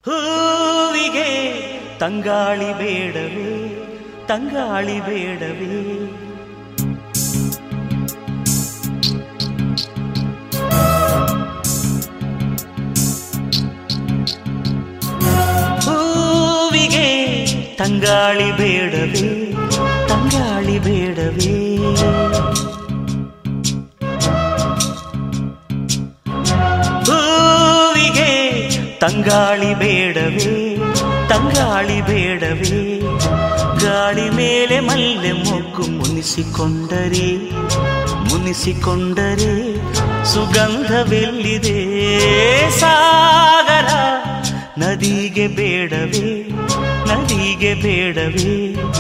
ಹೂವಿಗೆ ತಂಗಾಳಿ ಬೇಡವೇ ತಂಗಾಳಿ ಬೇಡವೇ ಹೂವಿಗೆ ತಂಗಾಳಿ ಬೇಡವೇ ತಂಗಾಳಿ ಬೇಡವೇ ಹೂವಿಗೆ ತಂಗಾಳಿ ಬೇಡವೇ ತಂಗಾಳಿ ಬೇಡವೇ ಗಾಳಿ ಮೇಲೆ ಮಲ್ಲೆ ಮೊಗ್ಗು ಮುನಿಸಿಕೊಂಡರೆ ಮುನಿಸಿಕೊಂಡರೆ ಸುಗಂಧವೆಲ್ಲಿದೆ ಸಾಗರ ನದಿಗೆ ಬೇಡವೇ ನದಿಗೆ ಬೇಡವೇ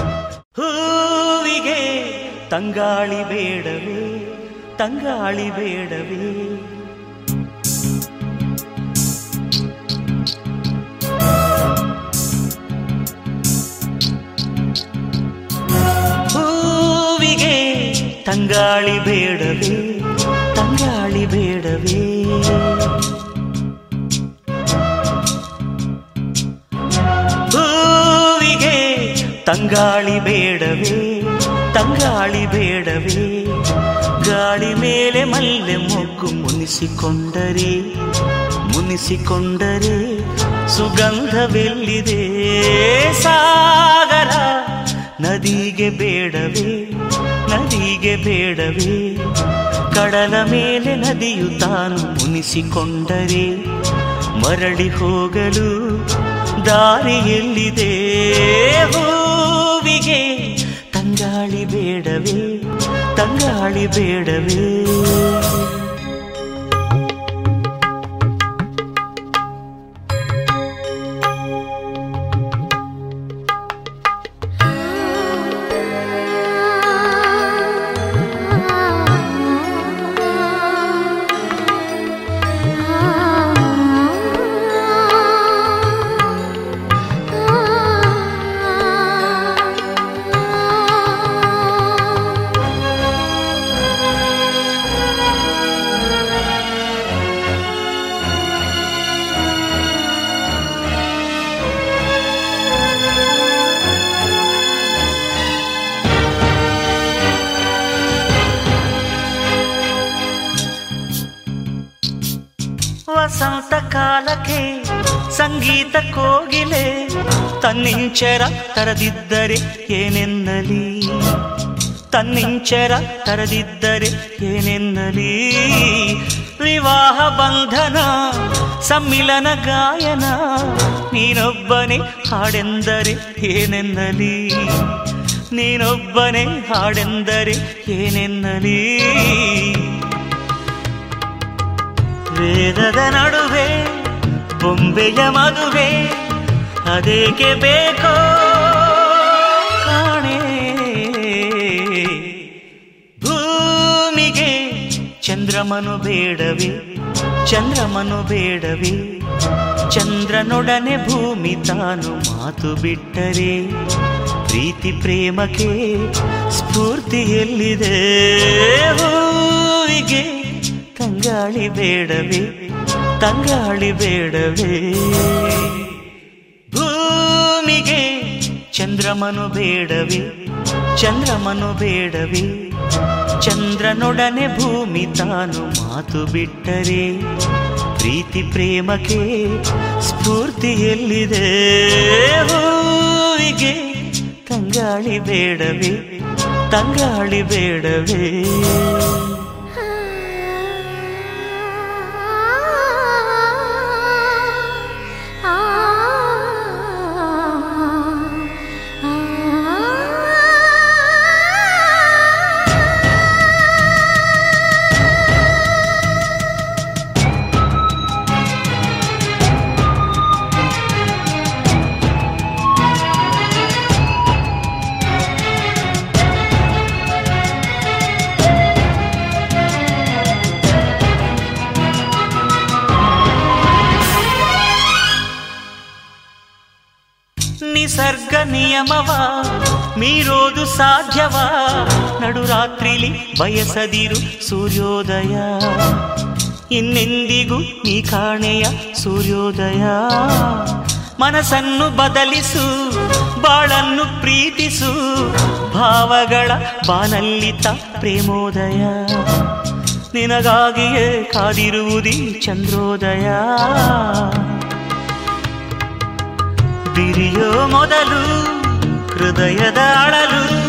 ಹೂವಿಗೆ ತಂಗಾಳಿ ಬೇಡವೇ ತಂಗಾಳಿ ಬೇಡವೇ ಹೂವಿಗೆ ತಂಗಾಳಿ ಬೇಡವೇ ತಂಗಾಳಿ ಬೇಡವೇ ಹೂವಿಗೆ ತಂಗಾಳಿ ಬೇಡವೇ ತಂಗಾಳಿ ಬೇಡವೇ ಗಾಳಿ ಮೇಲೆ ಮಲ್ಲೆ ಮೊಗ್ಗು ಮುನಿಸಿಕೊಂಡರೆ ಮುನಿಸಿಕೊಂಡರೆ ಸುಗಂಧವೆಲ್ಲಿದೆ ಸಾಗರ ನದಿಗೆ ಬೇಡವೇ ನದಿಗೆ ಬೇಡವೇ ಕಡಲ ಮೇಲೆ ನದಿಯು ತಾನು ಮುನಿಸಿಕೊಂಡರೆ ಮರಳಿ ಹೋಗಲು ದಾರಿಯಲ್ಲಿದೆ ಹೂವಿಗೆ ತಂಗಾಳಿ ಬೇಡವೇ ತಂಗಾಳಿ ಬೇಡವೇ ವಸಂತ ಕಾಲಕ್ಕೆ ಸಂಗೀತ ಕೋಗಿಲೆ ತನ್ನಿಂಚರ ತರದಿದ್ದರೆ ಏನೆನ್ನಲಿ ತನ್ನಿಂಚರ ತರದಿದ್ದರೆ ಏನೆನ್ನಲಿ ವಿವಾಹ ಬಂಧನ ಸಮ್ಮಿಲನ ಗಾಯನ ನೀನೊಬ್ಬನೇ ಹಾಡೆಂದರೆ ಏನೆನ್ನಲಿ ನೀನೊಬ್ಬನೇ ಹಾಡೆಂದರೆ ಏನೆನ್ನಲಿ ವೇದದ ನಡುವೆ ಬೊಂಬೆಯ ಮದುವೆ ಅದೇಕೆ ಬೇಕೋ ಕಾಣೆ ಭೂಮಿಗೆ ಚಂದ್ರಮನು ಬೇಡವೇ ಚಂದ್ರಮನು ಬೇಡವೇ ಚಂದ್ರನೊಡನೆ ಭೂಮಿ ತಾನು ಮಾತು ಬಿಟ್ಟರೆ ಪ್ರೀತಿ ಪ್ರೇಮಕ್ಕೆ ಸ್ಫೂರ್ತಿ ಎಲ್ಲಿದೆ ಹೂವಿಗೆ ತಂಗಾಳಿ ಬೇಡವೇ ತಂಗಾಳಿ ಬೇಡವೇ ಭೂಮಿಗೆ ಚಂದ್ರಮನು ಬೇಡವೇ ಚಂದ್ರಮನು ಬೇಡವೇ ಚಂದ್ರನೊಡನೆ ಭೂಮಿ ತಾನು ಮಾತು ಬಿಟ್ಟರೆ ಪ್ರೀತಿ ಪ್ರೇಮಕ್ಕೆ ಸ್ಫೂರ್ತಿ ಎಲ್ಲಿದೆ ಹೂವಿಗೆ ತಂಗಾಳಿ ಬೇಡವೇ ತಂಗಾಳಿ ಬೇಡವೇ ನಿಸರ್ಗ ನಿಯಮವ ಮೀರೋದು ಸಾಧ್ಯವಾ ನಡುರಾತ್ರಿಲಿ ಬಯಸದಿರು ಸೂರ್ಯೋದಯ ಇನ್ನೆಂದಿಗೂ ನೀ ಕಾಣೆಯ ಸೂರ್ಯೋದಯ ಮನಸ್ಸನ್ನು ಬದಲಿಸು ಬಾಳನ್ನು ಪ್ರೀತಿಸು ಭಾವಗಳ ಬಾನಲ್ಲಿತ ಪ್ರೇಮೋದಯ ನಿನಗಾಗಿಯೇ ಕಾದಿರುವುದಿ ಚಂದ್ರೋದಯ ಬಿರಿಯೋ ಮೊದಲು ಹೃದಯದ ಅಳಲು